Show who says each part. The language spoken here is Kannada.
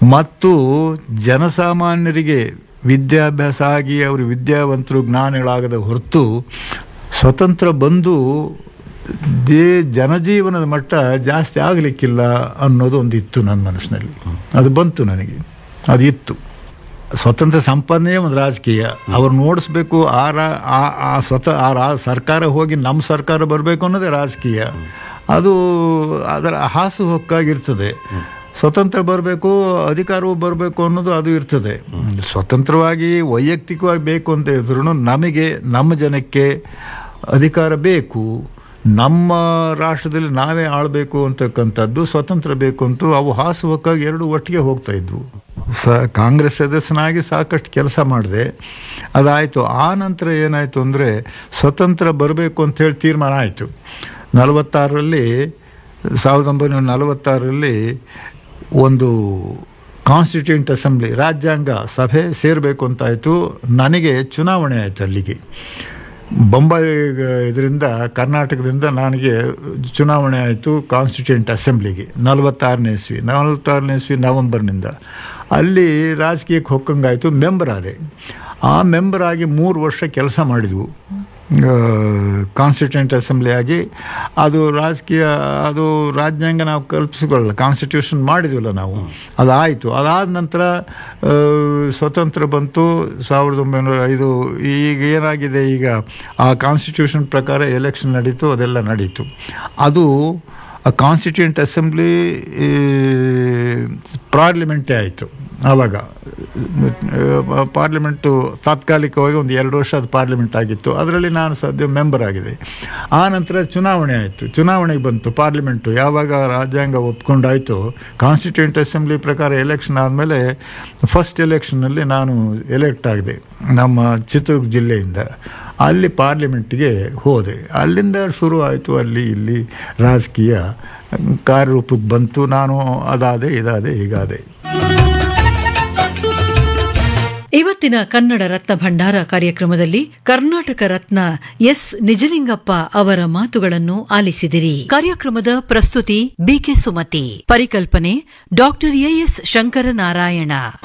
Speaker 1: ಮತ್ತು ಜನಸಾಮಾನ್ಯರಿಗೆ ವಿದ್ಯಾಭ್ಯಾಸ ಆಗಿ ಅವರು ವಿದ್ಯಾವಂತರು ಜ್ಞಾನಿಗಳಾಗದ ಹೊರತು ಸ್ವತಂತ್ರ ಬಂದು ದೇ ಜನಜೀವನದ ಮಟ್ಟ ಜಾಸ್ತಿ ಆಗಲಿಕ್ಕಿಲ್ಲ ಅನ್ನೋದು ಒಂದು ಇತ್ತು ನನ್ನ ಮನಸ್ಸಿನಲ್ಲಿ ಅದು ಬಂತು ನನಗೆ ಅದು ಇತ್ತು ಸ್ವತಂತ್ರ ಸಂಪಾದನೆಯೇ ಒಂದು ರಾಜಕೀಯ ಅವ್ರನ್ನ ಓಡಿಸ್ಬೇಕು ಆ ರಾ ಆ- ಆ ಸ್ವತ ಆ ರಾ ಸರ್ಕಾರ ಹೋಗಿ ನಮ್ಮ ಸರ್ಕಾರ ಬರಬೇಕು ಅನ್ನೋದೇ ರಾಜಕೀಯ ಅದು ಅದರ ಹಾಸು ಹೊಕ್ಕಾಗಿರ್ತದೆ ಸ್ವತಂತ್ರ ಬರಬೇಕು ಅಧಿಕಾರವು ಬರಬೇಕು ಅನ್ನೋದು ಅದು ಇರ್ತದೆ ಸ್ವತಂತ್ರವಾಗಿ ವೈಯಕ್ತಿಕವಾಗಿ ಬೇಕು ಅಂತ ಇದ್ರು ನಮಗೆ ನಮ್ಮ ಜನಕ್ಕೆ ಅಧಿಕಾರ ಬೇಕು ನಮ್ಮ ರಾಷ್ಟ್ರದಲ್ಲಿ ನಾವೇ ಆಳಬೇಕು ಅಂತಕ್ಕಂಥದ್ದು ಸ್ವತಂತ್ರ ಬೇಕು ಅಂತೂ ಅವು ಹಾಸುವಕ್ಕಾಗಿ ಎರಡು ಒಟ್ಟಿಗೆ ಹೋಗ್ತಾ ಇದ್ವು ಸ ಕಾಂಗ್ರೆಸ್ ಸದಸ್ಯನಾಗಿ ಸಾಕಷ್ಟು ಕೆಲಸ ಮಾಡಿದೆ ಅದಾಯಿತು ಆ ನಂತರ ಏನಾಯಿತು ಅಂದರೆ ಸ್ವತಂತ್ರ ಬರಬೇಕು ಅಂತೇಳಿ ತೀರ್ಮಾನ ಆಯಿತು ನಲವತ್ತಾರರಲ್ಲಿ ಸಾವಿರದ ಒಂಬೈನೂರ ನಲವತ್ತಾರರಲ್ಲಿ ಒಂದು ಕಾನ್ಸ್ಟಿಟ್ಯೂಂಟ್ ಅಸೆಂಬ್ಲಿ ರಾಜ್ಯಾಂಗ ಸಭೆ ಸೇರಬೇಕು ಅಂತಾಯಿತು ನನಗೆ ಚುನಾವಣೆ ಆಯಿತು ಅಲ್ಲಿಗೆ ಬೊಂಬಾಯಿ ಇದರಿಂದ ಕರ್ನಾಟಕದಿಂದ ನನಗೆ ಚುನಾವಣೆ ಆಯಿತು ಕಾನ್ಸ್ಟಿಟ್ಯೂಂಟ್ ಅಸೆಂಬ್ಲಿಗೆ ನಲವತ್ತಾರನೇ ಇಸ್ವಿ ನಲವತ್ತಾರನೇ ಇಸ್ವಿ ನವಂಬರ್ನಿಂದ ಅಲ್ಲಿ ರಾಜಕೀಯಕ್ಕೆ ಹೊಕ್ಕಂಗಾಯಿತು ಮೆಂಬರ್ ಆದೆ ಆ ಮೆಂಬರ್ ಆಗಿ ಮೂರು ವರ್ಷ ಕೆಲಸ ಮಾಡಿದ್ವು ಕಾನ್ಸ್ಟಿಟ್ಯೂಂಟ್ ಅಸೆಂಬ್ಲಿ ಆಗಿ ಅದು ರಾಜಕೀಯ ಅದು ರಾಜ್ಯಾಂಗ ನಾವು ಕಲ್ಪಿಸಿಕೊಳ್ಳಲ್ಲ ಕಾನ್ಸ್ಟಿಟ್ಯೂಷನ್ ಮಾಡಿದ್ವಲ್ಲ ನಾವು ಅದಾಯಿತು ಅದಾದ ನಂತರ ಆ, ಸ್ವತಂತ್ರ ಬಂತು ಸಾವಿರದ ಒಂಬೈನೂರ ಐದು ಈಗ ಏನಾಗಿದೆ ಈಗ ಆ ಕಾನ್ಸ್ಟಿಟ್ಯೂಷನ್ ಪ್ರಕಾರ ಎಲೆಕ್ಷನ್ ನಡೀತು ಅದೆಲ್ಲ ನಡೀತು ಅದು ಆ ಕಾನ್ಸ್ಟಿಟ್ಯೂಂಟ್ ಅಸೆಂಬ್ಲಿ ಪಾರ್ಲಿಮೆಂಟೇ ಆಯಿತು ಆವಾಗ ಪಾರ್ಲಿಮೆಂಟು ತಾತ್ಕಾಲಿಕವಾಗಿ ಒಂದು ಎರಡು ವರ್ಷ ಅದು ಪಾರ್ಲಿಮೆಂಟ್ ಆಗಿತ್ತು ಅದರಲ್ಲಿ ನಾನು ಸದ್ಯ ಮೆಂಬರ್ ಆಗಿದೆ ಆ ನಂತರ ಚುನಾವಣೆ ಆಯಿತು ಚುನಾವಣೆಗೆ ಬಂತು ಪಾರ್ಲಿಮೆಂಟು ಯಾವಾಗ ರಾಜ್ಯಾಂಗ ಒಪ್ಕೊಂಡಾಯಿತು ಕಾನ್ಸ್ಟಿಟ್ಯೂಂಟ್ ಅಸೆಂಬ್ಲಿ ಪ್ರಕಾರ ಎಲೆಕ್ಷನ್ ಆದಮೇಲೆ ಫಸ್ಟ್ ಎಲೆಕ್ಷನ್ನಲ್ಲಿ ನಾನು ಎಲೆಕ್ಟ್ ಆಗಿದೆ ನಮ್ಮ ಚಿತ್ರದುರ್ಗ ಜಿಲ್ಲೆಯಿಂದ ಅಲ್ಲಿ ಪಾರ್ಲಿಮೆಂಟ್ಗೆ ಹೋದೆ ಅಲ್ಲಿಂದ ಶುರು ಆಯಿತು ಅಲ್ಲಿ ಇಲ್ಲಿ ರಾಜಕೀಯ ಕಾರ್ಯರೂಪಕ್ಕೆ ಬಂತು ನಾನು ಅದಾದೆ ಇದಾದೆ ಹೀಗಾದೆ
Speaker 2: ಇವತ್ತಿನ ಕನ್ನಡ ರತ್ನ ಭಂಡಾರ ಕಾರ್ಯಕ್ರಮದಲ್ಲಿ ಕರ್ನಾಟಕ ರತ್ನ ಎಸ್ ನಿಜಲಿಂಗಪ್ಪ ಅವರ ಮಾತುಗಳನ್ನು ಆಲಿಸಿದಿರಿ ಕಾರ್ಯಕ್ರಮದ ಪ್ರಸ್ತುತಿ ಬಿಕೆ ಸುಮತಿ ಪರಿಕಲ್ಪನೆ ಡಾಕ್ಟರ್ ಎಎಸ್ ಶಂಕರನಾರಾಯಣ